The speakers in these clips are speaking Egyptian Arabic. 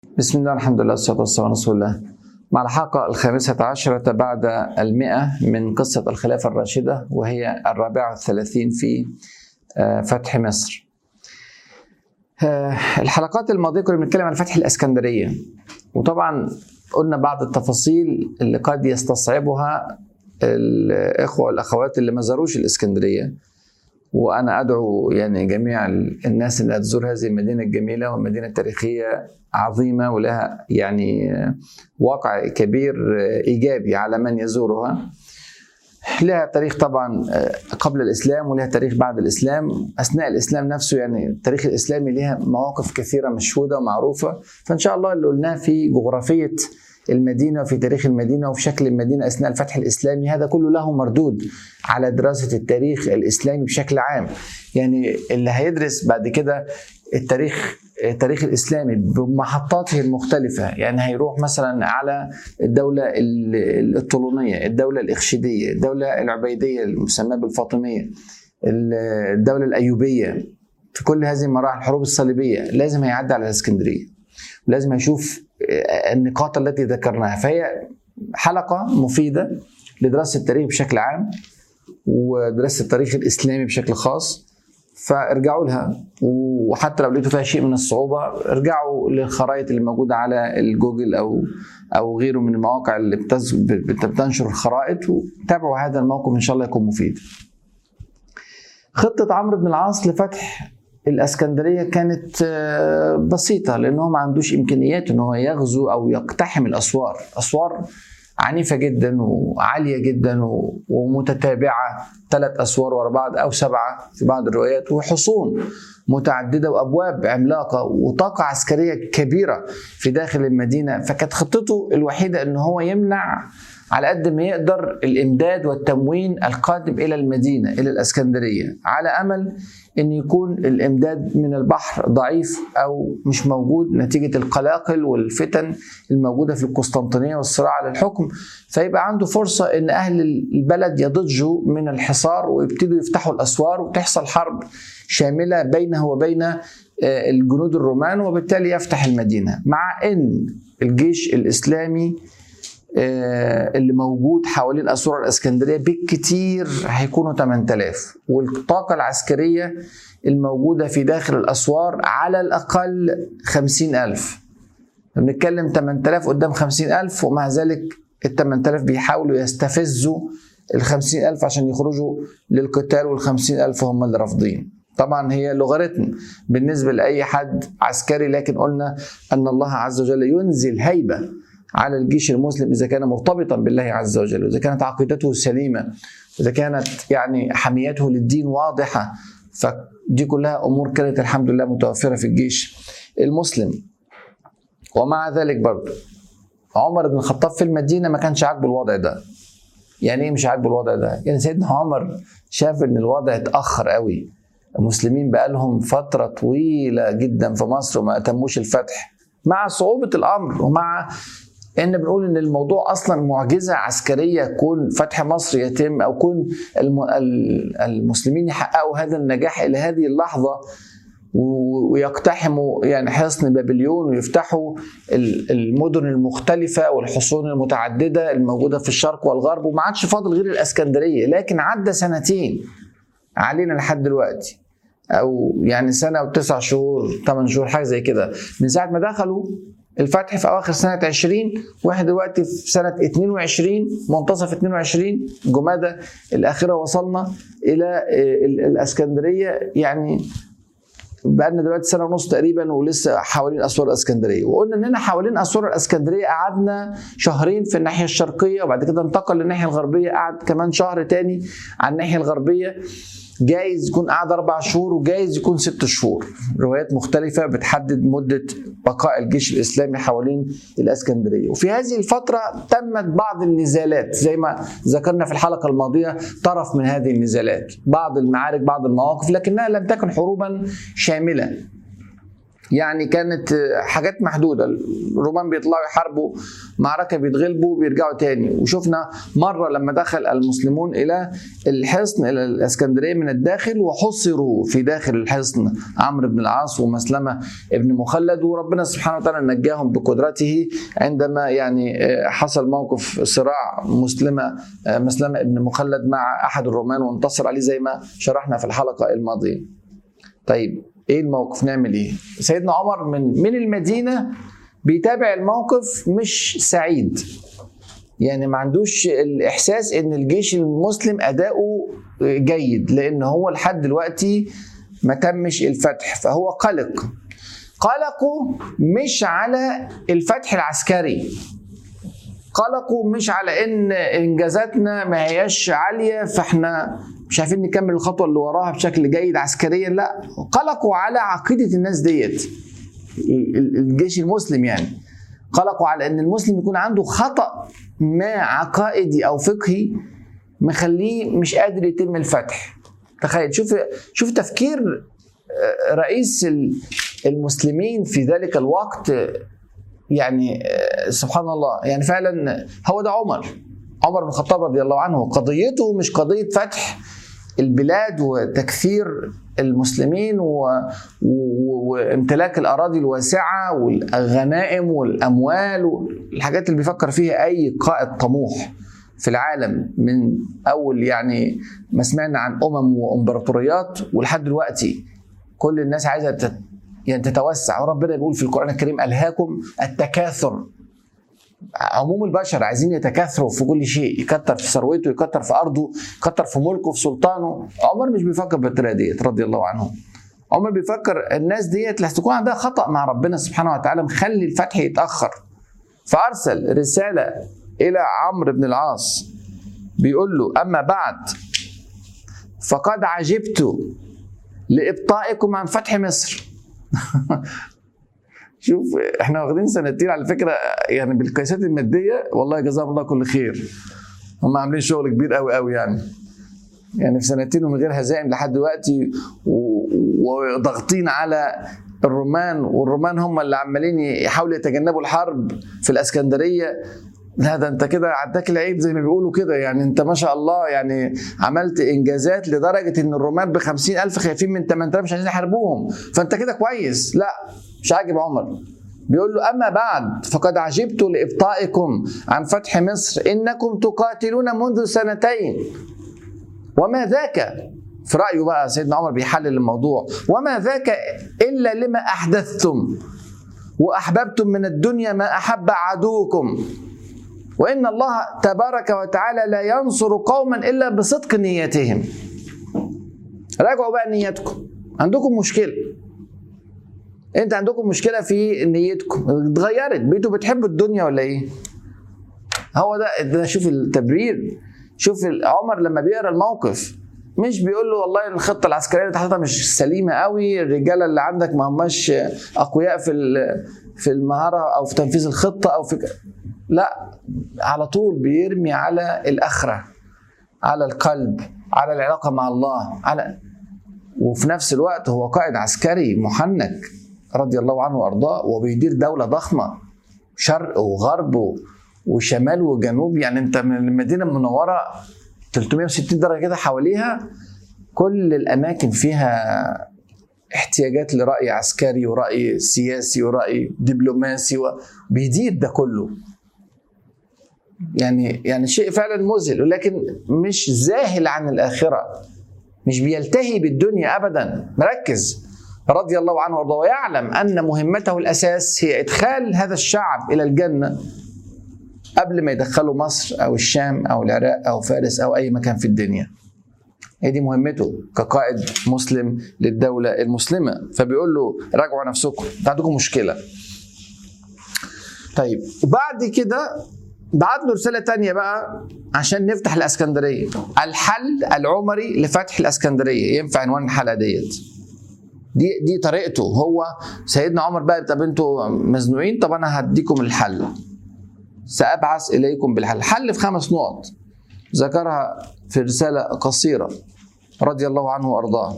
بسم الله الحمد لله والصلاة والسلام على رسول الله مع الحلقة الخامسة عشرة بعد المئة من قصة الخلافة الراشدة وهي الرابعة والثلاثين في فتح مصر الحلقات الماضية كنا بنتكلم عن فتح الإسكندرية وطبعا قلنا بعض التفاصيل اللي قد يستصعبها الإخوة والأخوات اللي ما زاروش الإسكندرية وأنا أدعو يعني جميع الناس اللي هتزور هذه المدينة الجميلة والمدينة التاريخية عظيمة ولها يعني واقع كبير إيجابي على من يزورها لها تاريخ طبعا قبل الاسلام ولها تاريخ بعد الاسلام اثناء الاسلام نفسه يعني التاريخ الاسلامي لها مواقف كثيره مشهوده ومعروفه فان شاء الله اللي قلناه في جغرافيه المدينه وفي تاريخ المدينه وفي شكل المدينه اثناء الفتح الاسلامي هذا كله له مردود على دراسه التاريخ الاسلامي بشكل عام يعني اللي هيدرس بعد كده التاريخ التاريخ الاسلامي بمحطاته المختلفه يعني هيروح مثلا على الدوله الطولونيه الدوله الاخشيديه الدوله العبيديه المسماه بالفاطميه الدوله الايوبيه في كل هذه المراحل الحروب الصليبيه لازم هيعدي على الاسكندريه لازم هيشوف النقاط التي ذكرناها فهي حلقه مفيده لدراسه التاريخ بشكل عام ودراسه التاريخ الاسلامي بشكل خاص فارجعوا لها وحتى لو لقيتوا فيها شيء من الصعوبه ارجعوا للخرائط اللي موجوده على الجوجل او او غيره من المواقع اللي بتنشر الخرائط وتابعوا هذا الموقف ان شاء الله يكون مفيد. خطه عمرو بن العاص لفتح الاسكندريه كانت بسيطه لانه ما عندوش امكانيات ان هو يغزو او يقتحم الاسوار، اسوار عنيفة جدا وعالية جدا ومتتابعة ثلاث أسوار ورا بعض أو سبعة في بعض الروايات وحصون متعددة وأبواب عملاقة وطاقة عسكرية كبيرة في داخل المدينة فكانت خطته الوحيدة أن هو يمنع على قد ما يقدر الامداد والتموين القادم الى المدينه الى الاسكندريه على امل ان يكون الامداد من البحر ضعيف او مش موجود نتيجه القلاقل والفتن الموجوده في القسطنطينيه والصراع على الحكم فيبقى عنده فرصه ان اهل البلد يضجوا من الحصار ويبتدوا يفتحوا الاسوار وتحصل حرب شامله بينه وبين الجنود الرومان وبالتالي يفتح المدينه مع ان الجيش الاسلامي اللي موجود حوالين اسوار الاسكندريه بالكتير هيكونوا 8000 والطاقه العسكريه الموجوده في داخل الاسوار على الاقل 50000 بنتكلم 8000 قدام 50000 ومع ذلك ال 8000 بيحاولوا يستفزوا ال 50000 عشان يخرجوا للقتال وال 50000 هم اللي رافضين طبعا هي لوغاريتم بالنسبه لاي حد عسكري لكن قلنا ان الله عز وجل ينزل هيبه على الجيش المسلم اذا كان مرتبطا بالله عز وجل واذا كانت عقيدته سليمه اذا كانت يعني حميته للدين واضحه فدي كلها امور كانت الحمد لله متوفره في الجيش المسلم ومع ذلك برضه عمر بن الخطاب في المدينه ما كانش عاجبه الوضع ده يعني ايه مش عاجبه الوضع ده يعني سيدنا عمر شاف ان الوضع اتاخر قوي المسلمين بقالهم فتره طويله جدا في مصر وما اتموش الفتح مع صعوبه الامر ومع ان بنقول ان الموضوع اصلا معجزه عسكريه كون فتح مصر يتم او كون المسلمين يحققوا هذا النجاح الى هذه اللحظه ويقتحموا يعني حصن بابليون ويفتحوا المدن المختلفة والحصون المتعددة الموجودة في الشرق والغرب وما عادش فاضل غير الإسكندرية لكن عدى سنتين علينا لحد دلوقتي أو يعني سنة وتسع شهور ثمان شهور حاجة زي كده من ساعة ما دخلوا الفتح في اواخر سنه 20 واحنا دلوقتي في سنه 22 منتصف 22 جمادى الاخيره وصلنا الى الاسكندريه يعني بقالنا دلوقتي سنه ونص تقريبا ولسه حوالين اسوار الاسكندريه وقلنا اننا حوالين اسوار الاسكندريه قعدنا شهرين في الناحيه الشرقيه وبعد كده انتقل للناحيه الغربيه قعد كمان شهر تاني على الناحيه الغربيه جايز يكون قعد اربع شهور وجايز يكون ست شهور روايات مختلفه بتحدد مده بقاء الجيش الاسلامي حوالين الاسكندريه وفي هذه الفتره تمت بعض النزالات زي ما ذكرنا في الحلقه الماضيه طرف من هذه النزالات بعض المعارك بعض المواقف لكنها لم تكن حروبا شامله يعني كانت حاجات محدوده الرومان بيطلعوا يحاربوا معركه بيتغلبوا بيرجعوا تاني وشفنا مره لما دخل المسلمون الى الحصن الى الاسكندريه من الداخل وحصروا في داخل الحصن عمرو بن العاص ومسلمه ابن مخلد وربنا سبحانه وتعالى نجاهم بقدرته عندما يعني حصل موقف صراع مسلمه مسلمه ابن مخلد مع احد الرومان وانتصر عليه زي ما شرحنا في الحلقه الماضيه. طيب ايه الموقف نعمل ايه؟ سيدنا عمر من من المدينه بيتابع الموقف مش سعيد يعني ما عندوش الاحساس ان الجيش المسلم اداؤه جيد لان هو لحد دلوقتي ما تمش الفتح فهو قلق قلقه مش على الفتح العسكري قلقه مش على ان انجازاتنا ما هياش عاليه فاحنا مش عارفين نكمل الخطوه اللي وراها بشكل جيد عسكريا لا قلقوا على عقيده الناس ديت الجيش المسلم يعني قلقوا على ان المسلم يكون عنده خطا ما عقائدي او فقهي مخليه مش قادر يتم الفتح تخيل شوف شوف تفكير رئيس المسلمين في ذلك الوقت يعني سبحان الله يعني فعلا هو ده عمر عمر بن الخطاب رضي الله عنه قضيته مش قضيه فتح البلاد وتكثير المسلمين و... و... وامتلاك الاراضي الواسعه والغنائم والاموال والحاجات اللي بيفكر فيها اي قائد طموح في العالم من اول يعني ما سمعنا عن امم وامبراطوريات ولحد دلوقتي كل الناس عايزه تت... يعني تتوسع وربنا بيقول في القران الكريم الهاكم التكاثر عموم البشر عايزين يتكاثروا في كل شيء يكتر في ثروته يكتر في ارضه يكتر في ملكه في سلطانه عمر مش بيفكر بالطريقه ديت رضي الله عنه عمر بيفكر الناس ديت لازم تكون عندها خطا مع ربنا سبحانه وتعالى مخلي الفتح يتاخر فارسل رساله الى عمرو بن العاص بيقول له اما بعد فقد عجبت لابطائكم عن فتح مصر شوف احنا واخدين سنتين على فكره يعني بالقياسات الماديه والله جزاهم الله كل خير هم عاملين شغل كبير قوي قوي يعني يعني في سنتين ومن غير هزائم لحد دلوقتي وضاغطين على الرومان والرومان هم اللي عمالين يحاولوا يتجنبوا الحرب في الاسكندريه لا ده انت كده عداك العيب زي ما بيقولوا كده يعني انت ما شاء الله يعني عملت انجازات لدرجه ان الرومان ب ألف خايفين من 8000 مش عايزين يحاربوهم فانت كده كويس لا مش عاجب عمر بيقول له اما بعد فقد عجبت لابطائكم عن فتح مصر انكم تقاتلون منذ سنتين وما ذاك في رايه بقى سيدنا عمر بيحلل الموضوع وما ذاك الا لما احدثتم واحببتم من الدنيا ما احب عدوكم وان الله تبارك وتعالى لا ينصر قوما الا بصدق نيتهم راجعوا بقى نيتكم عندكم مشكله انت عندكم مشكله في نيتكم اتغيرت بقيتوا بتحبوا الدنيا ولا ايه هو ده ده شوف التبرير شوف عمر لما بيقرا الموقف مش بيقول له والله الخطه العسكريه اللي تحتها مش سليمه قوي الرجاله اللي عندك ما هماش اقوياء في في المهاره او في تنفيذ الخطه او في لا على طول بيرمي على الاخره على القلب على العلاقه مع الله على وفي نفس الوقت هو قائد عسكري محنك رضي الله عنه وارضاه وبيدير دوله ضخمه شرق وغرب وشمال وجنوب يعني انت من المدينه المنوره 360 درجه كده حواليها كل الاماكن فيها احتياجات لراي عسكري وراي سياسي وراي دبلوماسي وبيدير ده كله يعني يعني شيء فعلا مذهل ولكن مش ذاهل عن الاخره مش بيلتهي بالدنيا ابدا مركز رضي الله عنه وارضاه ويعلم ان مهمته الاساس هي ادخال هذا الشعب الى الجنه قبل ما يدخلوا مصر او الشام او العراق او فارس او اي مكان في الدنيا. هي دي مهمته كقائد مسلم للدوله المسلمه فبيقول له راجعوا نفسكم انت عندكم مشكله. طيب وبعد كده بعت له رساله تانية بقى عشان نفتح الاسكندريه الحل العمري لفتح الاسكندريه ينفع عنوان الحلقه ديت دي دي طريقته هو سيدنا عمر بقى طب انتوا مزنوقين طب انا هديكم الحل سابعث اليكم بالحل الحل في خمس نقط ذكرها في رساله قصيره رضي الله عنه وارضاه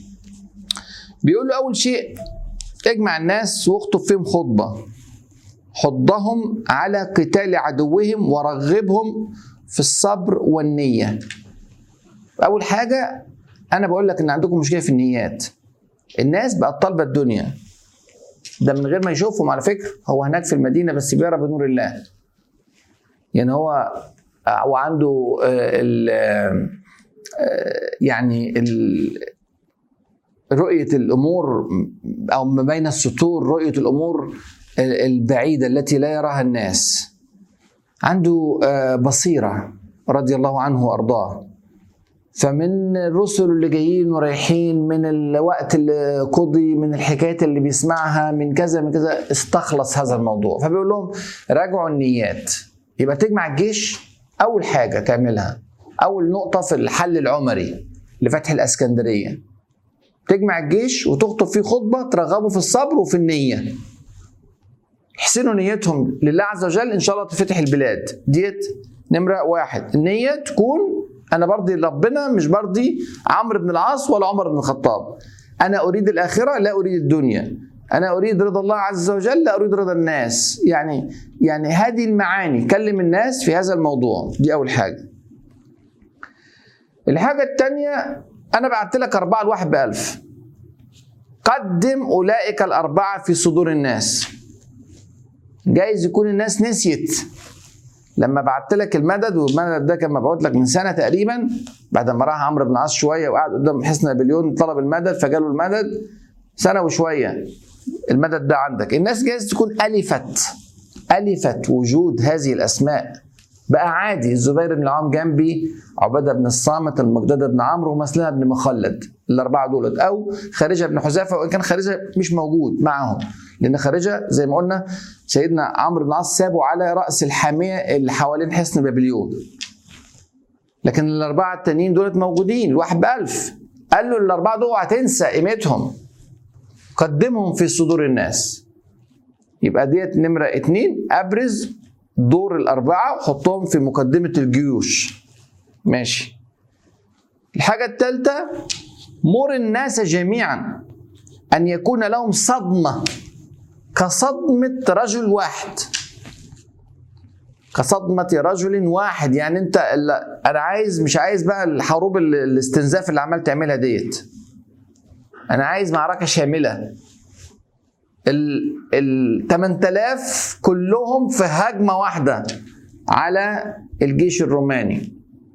بيقول له اول شيء اجمع الناس واخطب فيهم خطبه حضهم على قتال عدوهم ورغبهم في الصبر والنية أول حاجة أنا بقول لك إن عندكم مشكلة في النيات الناس بقت طالبة الدنيا ده من غير ما يشوفهم على فكرة هو هناك في المدينة بس بيرى بنور الله يعني هو وعنده آه، ال آه، يعني ال رؤية الأمور أو ما بين السطور رؤية الأمور البعيدة التي لا يراها الناس عنده آه، بصيرة رضي الله عنه وأرضاه فمن الرسل اللي جايين ورايحين من الوقت اللي قضي من الحكايات اللي بيسمعها من كذا من كذا استخلص هذا الموضوع فبيقول لهم راجعوا النيات يبقى تجمع الجيش أول حاجة تعملها أول نقطة في الحل العمري لفتح الإسكندرية تجمع الجيش وتخطب فيه خطبة ترغبه في الصبر وفي النية يحسنوا نيتهم لله عز وجل إن شاء الله تفتح البلاد ديت نمرة واحد النية تكون أنا برضي ربنا مش برضي عمرو بن العاص ولا عمر بن الخطاب أنا أريد الآخرة لا أريد الدنيا أنا أريد رضا الله عز وجل لا أريد رضا الناس يعني يعني هذه المعاني كلم الناس في هذا الموضوع دي أول حاجة الحاجة الثانية أنا بعت لك أربعة الواحد بألف قدم أولئك الأربعة في صدور الناس جايز يكون الناس نسيت لما بعت لك المدد والمدد ده كان مبعوث لك من سنه تقريبا بعد ما راح عمرو بن العاص شويه وقعد قدام حصن نابليون طلب المدد فجاله المدد سنه وشويه المدد ده عندك الناس جايز تكون الفت الفت وجود هذه الاسماء بقى عادي الزبير بن العوام جنبي عباده بن الصامت المقداد بن عمرو ومسلمه بن مخلد الاربعه دولت او خارجه بن حذافه وان كان خارجه مش موجود معهم لان خارجه زي ما قلنا سيدنا عمرو بن العاص سابه على راس الحاميه اللي حوالين حصن بابليون لكن الاربعه التانيين دولت موجودين الواحد بألف قال له الاربعه دول هتنسى قيمتهم قدمهم في صدور الناس يبقى ديت نمره اتنين ابرز دور الاربعه وحطهم في مقدمه الجيوش ماشي الحاجه الثالثه مر الناس جميعا ان يكون لهم صدمه كصدمه رجل واحد كصدمة رجل واحد يعني انت انا عايز مش عايز بقى الحروب الاستنزاف اللي عمال تعملها ديت انا عايز معركة شاملة ال 8000 كلهم في هجمة واحدة على الجيش الروماني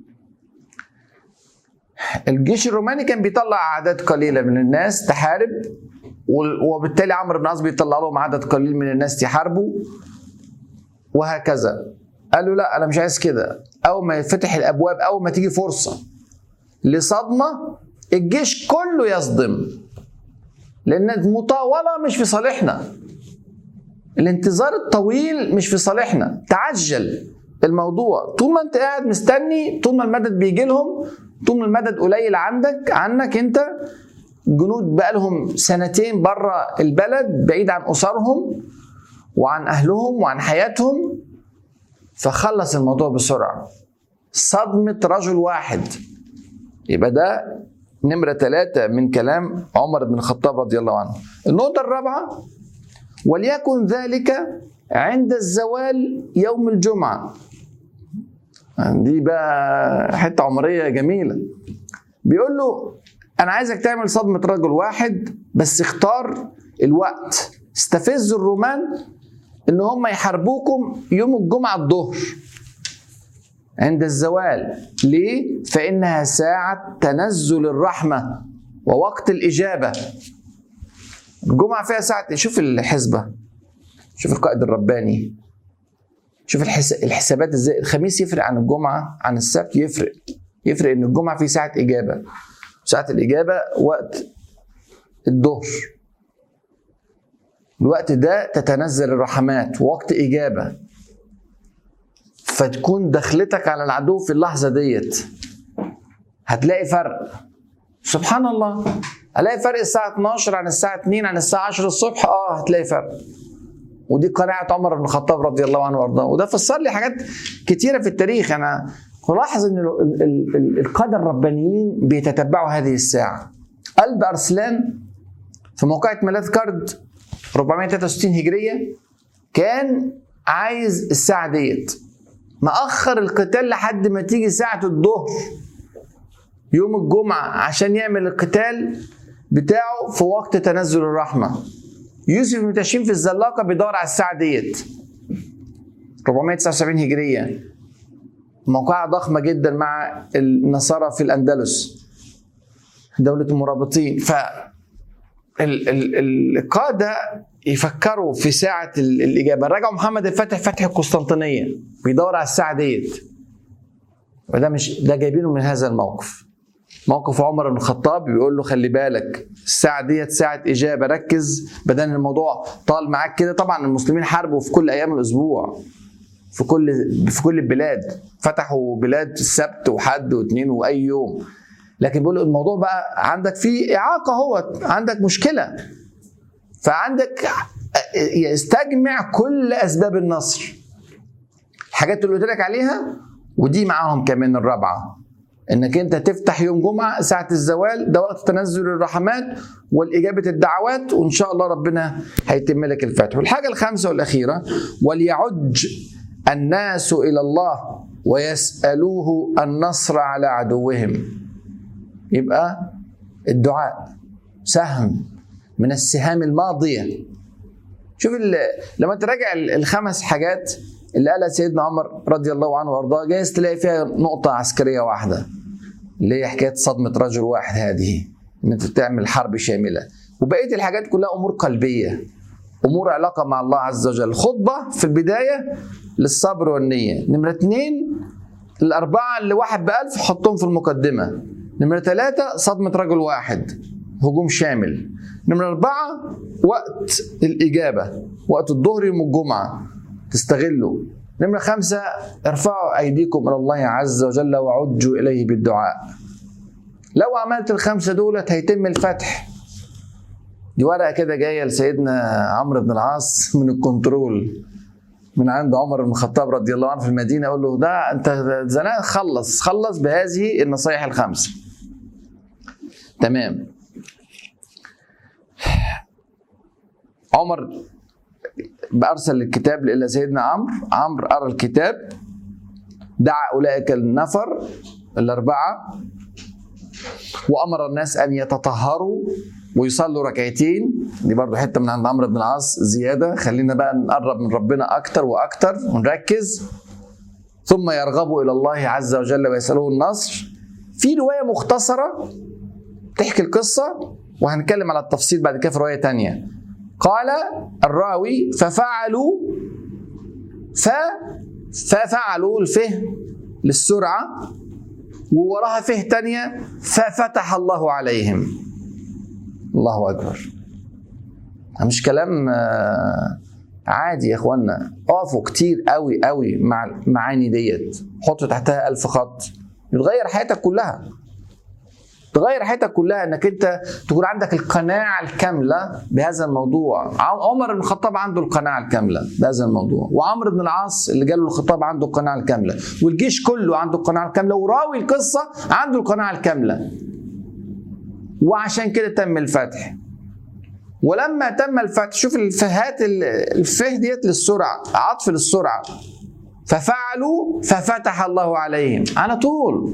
الجيش الروماني كان بيطلع اعداد قليله من الناس تحارب وبالتالي عمرو بن العاص بيطلع لهم عدد قليل من الناس يحاربوا وهكذا قالوا لا انا مش عايز كده اول ما يفتح الابواب اول ما تيجي فرصه لصدمه الجيش كله يصدم لان المطاوله مش في صالحنا الانتظار الطويل مش في صالحنا تعجل الموضوع طول ما انت قاعد مستني طول ما المدد بيجي لهم طول ما المدد قليل عندك عنك انت جنود بقالهم سنتين بره البلد بعيد عن اسرهم وعن اهلهم وعن حياتهم فخلص الموضوع بسرعه صدمه رجل واحد يبقى ده نمرة ثلاثة من كلام عمر بن الخطاب رضي الله عنه النقطة الرابعة وليكن ذلك عند الزوال يوم الجمعة دي بقى حتة عمرية جميلة بيقول له أنا عايزك تعمل صدمة رجل واحد بس اختار الوقت استفزوا الرومان إن هم يحاربوكم يوم الجمعة الظهر عند الزوال ليه؟ فإنها ساعة تنزل الرحمة ووقت الإجابة الجمعة فيها ساعة شوف الحسبة شوف القائد الرباني شوف الحسابات ازاي الخميس يفرق عن الجمعة عن السبت يفرق يفرق ان الجمعة في ساعة إجابة ساعة الإجابة وقت الظهر الوقت ده تتنزل الرحمات وقت إجابة فتكون دخلتك على العدو في اللحظه ديت هتلاقي فرق سبحان الله هلاقي فرق الساعه 12 عن الساعه 2 عن الساعه 10 الصبح اه هتلاقي فرق ودي قناعه عمر بن الخطاب رضي الله عنه وارضاه وده فسر لي حاجات كتيره في التاريخ انا ملاحظ ان القاده الربانيين بيتتبعوا هذه الساعه قلب ارسلان في موقعة ملاذ كرد 463 هجريه كان عايز الساعه ديت مأخر القتال لحد ما تيجي ساعة الظهر يوم الجمعة عشان يعمل القتال بتاعه في وقت تنزل الرحمة يوسف بن تشيم في الزلاقة بيدور على الساعة ديت 479 هجرية موقعة ضخمة جدا مع النصارى في الأندلس دولة المرابطين ف ال- ال- القادة يفكروا في ساعة ال- الإجابة رجعوا محمد الفاتح فتح القسطنطينية بيدور على الساعة ديت وده مش ده جايبينه من هذا الموقف موقف عمر بن الخطاب بيقول له خلي بالك الساعة ديت ساعة إجابة ركز بدل الموضوع طال معاك كده طبعا المسلمين حاربوا في كل أيام الأسبوع في كل في كل البلاد فتحوا بلاد السبت وحد واثنين واي يوم لكن بيقول الموضوع بقى عندك فيه اعاقه هو عندك مشكله فعندك استجمع كل اسباب النصر الحاجات اللي قلت لك عليها ودي معاهم كمان الرابعه انك انت تفتح يوم جمعه ساعه الزوال ده وقت تنزل الرحمات والاجابه الدعوات وان شاء الله ربنا هيتم لك الفتح والحاجه الخامسه والاخيره وليعج الناس الى الله ويسالوه النصر على عدوهم يبقى الدعاء سهم من السهام الماضيه شوف ال- لما تراجع ال- الخمس حاجات اللي قالها سيدنا عمر رضي الله عنه وارضاه جايز تلاقي فيها نقطه عسكريه واحده اللي هي حكايه صدمه رجل واحد هذه ان انت تعمل حرب شامله وبقيه الحاجات كلها امور قلبيه امور علاقه مع الله عز وجل خطبه في البدايه للصبر والنيه نمره اثنين الاربعه اللي واحد بألف حطهم في المقدمه نمره ثلاثه صدمه رجل واحد هجوم شامل نمره اربعه وقت الاجابه وقت الظهر يوم الجمعه تستغلوا نمرة خمسة ارفعوا أيديكم إلى الله عز وجل وعجوا إليه بالدعاء لو عملت الخمسة دولت هيتم الفتح دي ورقة كده جاية لسيدنا عمرو بن العاص من الكنترول من عند عمر بن الخطاب رضي الله عنه في المدينة يقول له ده أنت زمان خلص خلص بهذه النصائح الخمسة تمام عمر بأرسل الكتاب إلى سيدنا عمرو عمرو قرأ الكتاب دعا أولئك النفر الأربعة وأمر الناس أن يتطهروا ويصلوا ركعتين دي برضو حتة من عند عمرو بن العاص زيادة خلينا بقى نقرب من ربنا أكتر وأكتر ونركز ثم يرغبوا إلى الله عز وجل ويسألوه النصر في رواية مختصرة تحكي القصة وهنتكلم على التفصيل بعد كده في رواية تانية قال الراوي ففعلوا ف ففعلوا الفه للسرعة ووراها فه تانية ففتح الله عليهم الله أكبر مش كلام آه، عادي يا اخوانا اقفوا كتير قوي قوي مع المعاني ديت حطوا تحتها ألف خط يتغير حياتك كلها تغير حياتك كلها انك انت تكون عندك القناعه الكامله بهذا الموضوع عم- عمر بن الخطاب عنده القناعه الكامله بهذا الموضوع وعمرو بن العاص اللي جاله الخطاب عنده القناعه الكامله والجيش كله عنده القناعه الكامله وراوي القصه عنده القناعه الكامله وعشان كده تم الفتح ولما تم الفتح شوف الفهات ال- الفه ديت للسرعه عطف للسرعه ففعلوا ففتح الله عليهم على طول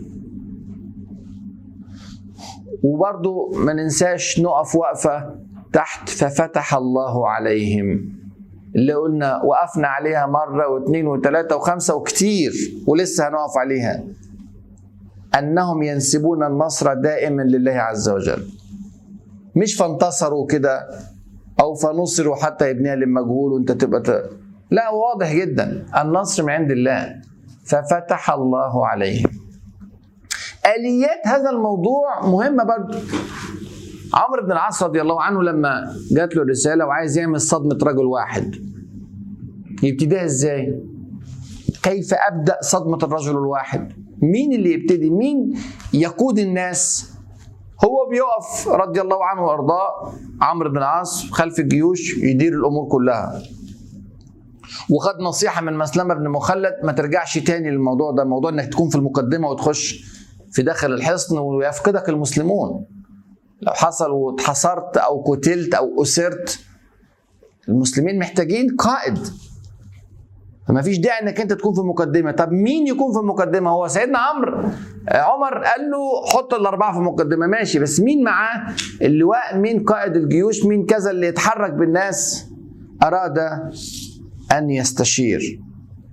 وبرضو ما ننساش نقف وقفة تحت ففتح الله عليهم اللي قلنا وقفنا عليها مرة واثنين وثلاثة وخمسة وكتير ولسه هنقف عليها أنهم ينسبون النصر دائما لله عز وجل مش فانتصروا كده أو فنصروا حتى يبنيها للمجهول وأنت تبقى ت... لا واضح جدا النصر من عند الله ففتح الله عليهم اليات هذا الموضوع مهمه برضه عمرو بن العاص رضي الله عنه لما جات له الرساله وعايز يعمل صدمه رجل واحد يبتديها ازاي كيف ابدا صدمه الرجل الواحد مين اللي يبتدي مين يقود الناس هو بيقف رضي الله عنه وارضاه عمرو بن العاص خلف الجيوش يدير الامور كلها وخد نصيحه من مسلمه بن مخلد ما ترجعش تاني للموضوع ده موضوع انك تكون في المقدمه وتخش في داخل الحصن ويفقدك المسلمون لو حصل واتحصرت او قتلت او اسرت المسلمين محتاجين قائد فما فيش داعي انك انت تكون في المقدمه طب مين يكون في المقدمه هو سيدنا عمرو عمر قال له حط الاربعه في المقدمه ماشي بس مين معاه اللواء مين قائد الجيوش مين كذا اللي يتحرك بالناس اراد ان يستشير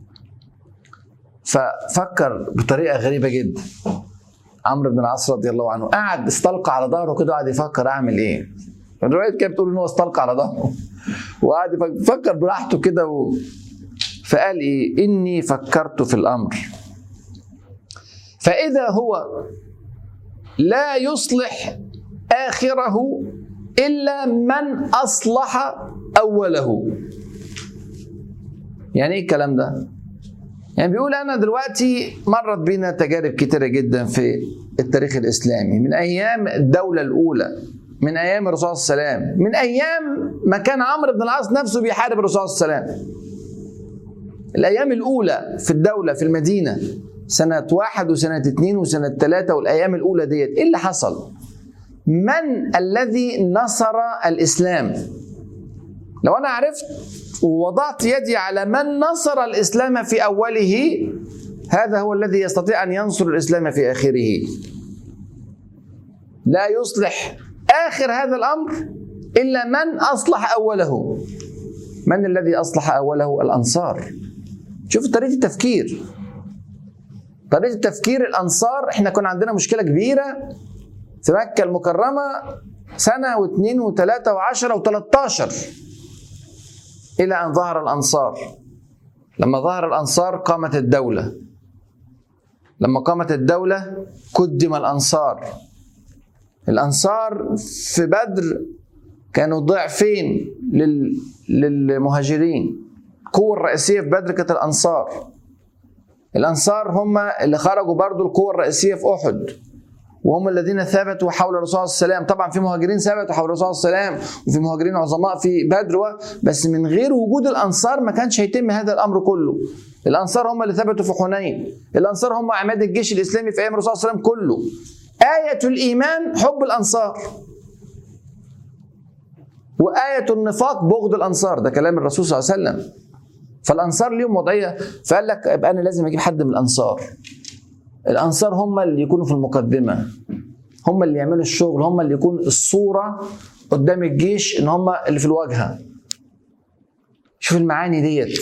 ففكر بطريقه غريبه جدا عمرو بن العاص رضي الله عنه قعد استلقى على ظهره كده وقعد يفكر اعمل ايه الروايات كانت بتقول ان هو استلقى على ظهره وقعد يفكر براحته كده و... فقال ايه اني فكرت في الامر فاذا هو لا يصلح اخره الا من اصلح اوله يعني ايه الكلام ده يعني بيقول انا دلوقتي مرت بينا تجارب كتيره جدا في التاريخ الاسلامي من ايام الدوله الاولى من ايام الرسول صلى الله عليه وسلم من ايام ما كان عمرو بن العاص نفسه بيحارب الرسول صلى الله عليه وسلم الايام الاولى في الدوله في المدينه سنه واحد وسنه اثنين وسنه ثلاثه والايام الاولى ديت ايه اللي حصل؟ من الذي نصر الاسلام؟ لو انا عرفت ووضعت يدي على من نصر الاسلام في اوله هذا هو الذي يستطيع ان ينصر الاسلام في اخره. لا يصلح اخر هذا الامر الا من اصلح اوله. من الذي اصلح اوله؟ الانصار. شوف طريقه التفكير. طريقه التفكير الانصار احنا كنا عندنا مشكله كبيره في مكه المكرمه سنه واثنين وثلاثه وعشره وثلاثه الى ان ظهر الانصار. لما ظهر الانصار قامت الدوله. لما قامت الدوله قدم الانصار. الانصار في بدر كانوا ضعفين لل... للمهاجرين القوة الرئيسية في بدر كانت الأنصار الأنصار هم اللي خرجوا برضو القوة الرئيسية في أحد وهم الذين ثبتوا حول الرسول صلى الله عليه وسلم طبعا في مهاجرين ثبتوا حول الرسول صلى الله عليه وسلم وفي مهاجرين عظماء في بدر بس من غير وجود الأنصار ما كانش هيتم هذا الأمر كله الأنصار هم اللي ثبتوا في حنين الأنصار هم عماد الجيش الإسلامي في أيام الرسول صلى الله عليه وسلم كله آية الإيمان حب الأنصار وآية النفاق بغض الأنصار ده كلام الرسول صلى الله عليه وسلم فالأنصار ليهم وضعية فقال لك يبقى أنا لازم أجيب حد من الأنصار الأنصار هم اللي يكونوا في المقدمة هم اللي يعملوا الشغل هم اللي يكون الصورة قدام الجيش إن هم اللي في الواجهة شوف المعاني ديت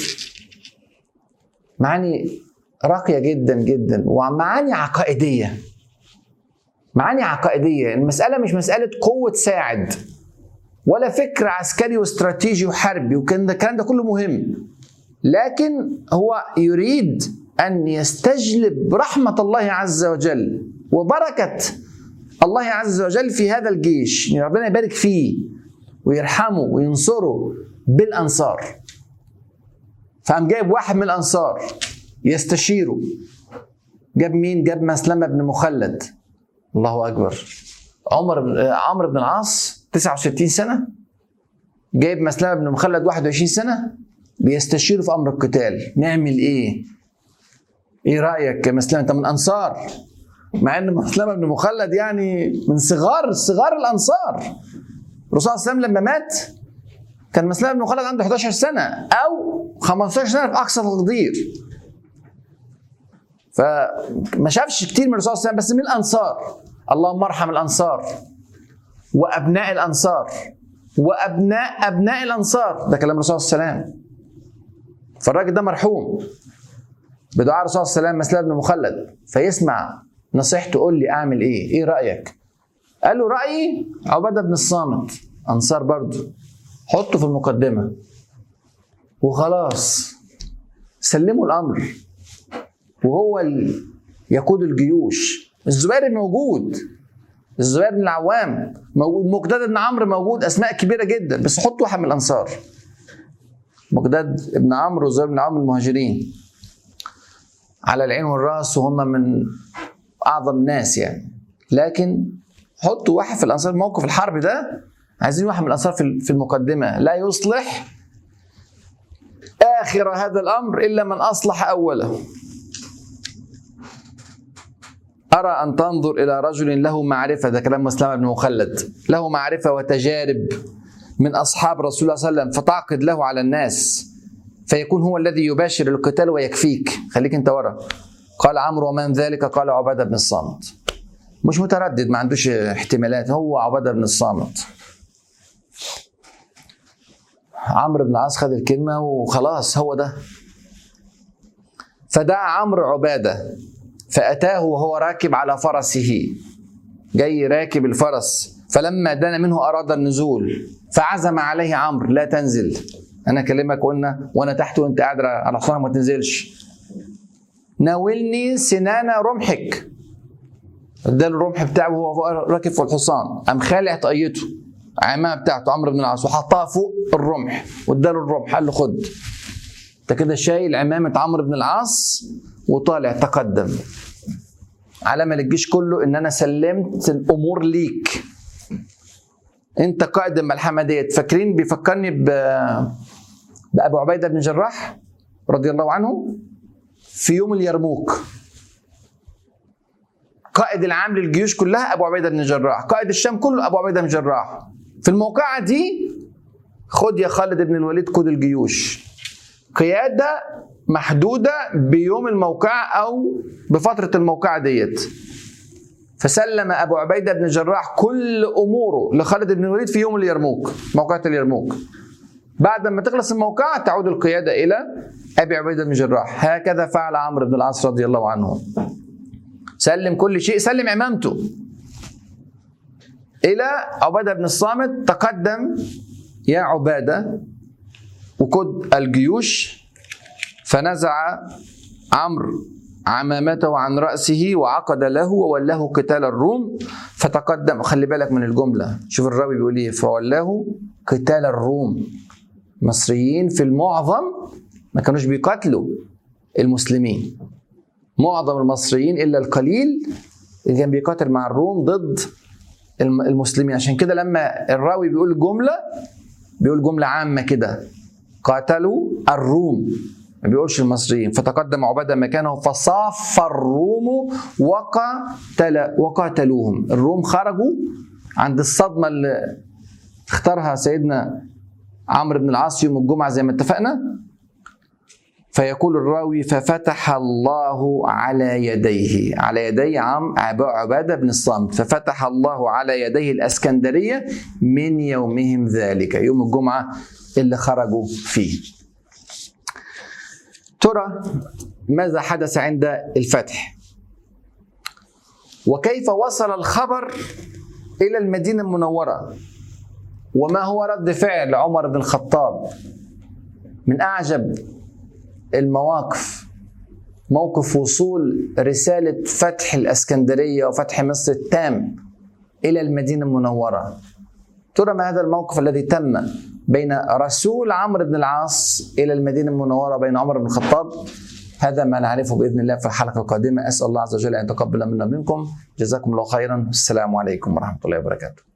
معاني راقية جدا جدا ومعاني عقائدية معاني عقائدية المسألة مش مسألة قوة ساعد ولا فكر عسكري واستراتيجي وحربي وكان ده الكلام ده كله مهم لكن هو يريد ان يستجلب رحمه الله عز وجل وبركه الله عز وجل في هذا الجيش يعني ربنا يبارك فيه ويرحمه وينصره بالانصار فقام جايب واحد من الانصار يستشيره جاب مين؟ جاب مسلمه بن مخلد الله اكبر عمر بن عمرو بن العاص 69 سنه جايب مسلمه بن مخلد 21 سنه بيستشيروا في امر القتال نعمل ايه؟ ايه رايك يا مسلمه انت من انصار مع ان مسلمه بن مخلد يعني من صغار صغار الانصار الرسول صلى الله عليه وسلم لما مات كان مسلمه بن مخلد عنده 11 سنه او 15 سنه في اقصى تقدير فما شافش كتير من الرسول صلى الله عليه وسلم بس من الانصار اللهم ارحم الانصار وابناء الانصار وابناء ابناء الانصار ده كلام الرسول صلى الله عليه وسلم فالراجل ده مرحوم بدعاء الرسول صلى الله عليه وسلم مسلم بن مخلد فيسمع نصيحته قول لي اعمل ايه؟ ايه رايك؟ قال له رايي عباده بن الصامت انصار برضه حطه في المقدمه وخلاص سلموا الامر وهو اللي يقود الجيوش الزبير موجود الزبير بن العوام موجود مقداد بن عمرو موجود اسماء كبيره جدا بس حط واحد من الانصار مقداد بن عمرو وزبير بن عمرو المهاجرين على العين والراس وهم من اعظم الناس يعني لكن حطوا واحد في الانصار موقف الحرب ده عايزين واحد من الانصار في المقدمه لا يصلح اخر هذا الامر الا من اصلح اوله أرى أن تنظر إلى رجل له معرفة ده كلام مسلم بن مخلد له معرفة وتجارب من اصحاب رسول الله صلى الله عليه وسلم فتعقد له على الناس فيكون هو الذي يباشر القتال ويكفيك خليك انت ورا قال عمرو ومن ذلك قال عباده بن الصامت مش متردد ما عندوش احتمالات هو عباده بن الصامت عمرو بن العاص خد الكلمه وخلاص هو ده فدعا عمرو عباده فاتاه وهو راكب على فرسه جاي راكب الفرس فلما دنا منه اراد النزول فعزم عليه عمرو لا تنزل انا اكلمك قلنا وانا تحت وانت قاعد على حصانك ما تنزلش ناولني سنان رمحك اداله الرمح بتاعه وهو راكب في الحصان قام خالع طاقيته عمامه بتاعته عمرو بن العاص وحطها فوق الرمح واداله الرمح قال له خد انت كده شايل عمامه عمرو بن العاص وطالع تقدم علامه للجيش كله ان انا سلمت الامور ليك انت قائد الملحمه ديت فاكرين بيفكرني ب بابو عبيده بن جراح رضي الله عنه في يوم اليرموك قائد العام للجيوش كلها ابو عبيده بن جراح قائد الشام كله ابو عبيده بن جراح في الموقعه دي خد يا خالد بن الوليد قود الجيوش قياده محدوده بيوم الموقعه او بفتره الموقعه ديت فسلم ابو عبيده بن جراح كل اموره لخالد بن الوليد في يوم اليرموك موقعه اليرموك بعد ما تخلص الموقعه تعود القياده الى ابي عبيده بن جراح هكذا فعل عمرو بن العاص رضي الله عنه سلم كل شيء سلم عمامته الى عباده بن الصامت تقدم يا عباده وقد الجيوش فنزع عمرو عمامته عن رأسه وعقد له وولاه قتال الروم فتقدم خلي بالك من الجملة شوف الراوي بيقول ايه فولاه قتال الروم المصريين في المعظم ما كانوش بيقاتلوا المسلمين معظم المصريين الا القليل اللي كان بيقاتل مع الروم ضد المسلمين عشان كده لما الراوي بيقول جمله بيقول جمله عامه كده قاتلوا الروم ما بيقولش المصريين فتقدم عبادة مكانه فصاف الروم وقتل وقاتلوهم الروم خرجوا عند الصدمة اللي اختارها سيدنا عمرو بن العاص يوم الجمعة زي ما اتفقنا فيقول الراوي ففتح الله على يديه على يدي عم عبادة بن الصامت ففتح الله على يديه الأسكندرية من يومهم ذلك يوم الجمعة اللي خرجوا فيه ترى ماذا حدث عند الفتح وكيف وصل الخبر إلى المدينة المنورة وما هو رد فعل عمر بن الخطاب من أعجب المواقف موقف وصول رسالة فتح الأسكندرية وفتح مصر التام إلى المدينة المنورة ترى ما هذا الموقف الذي تم بين رسول عمرو بن العاص إلى المدينة المنورة بين عمر بن الخطاب هذا ما نعرفه بإذن الله في الحلقة القادمة أسأل الله عز وجل أن يتقبل منا منكم جزاكم الله خيرا السلام عليكم ورحمة الله وبركاته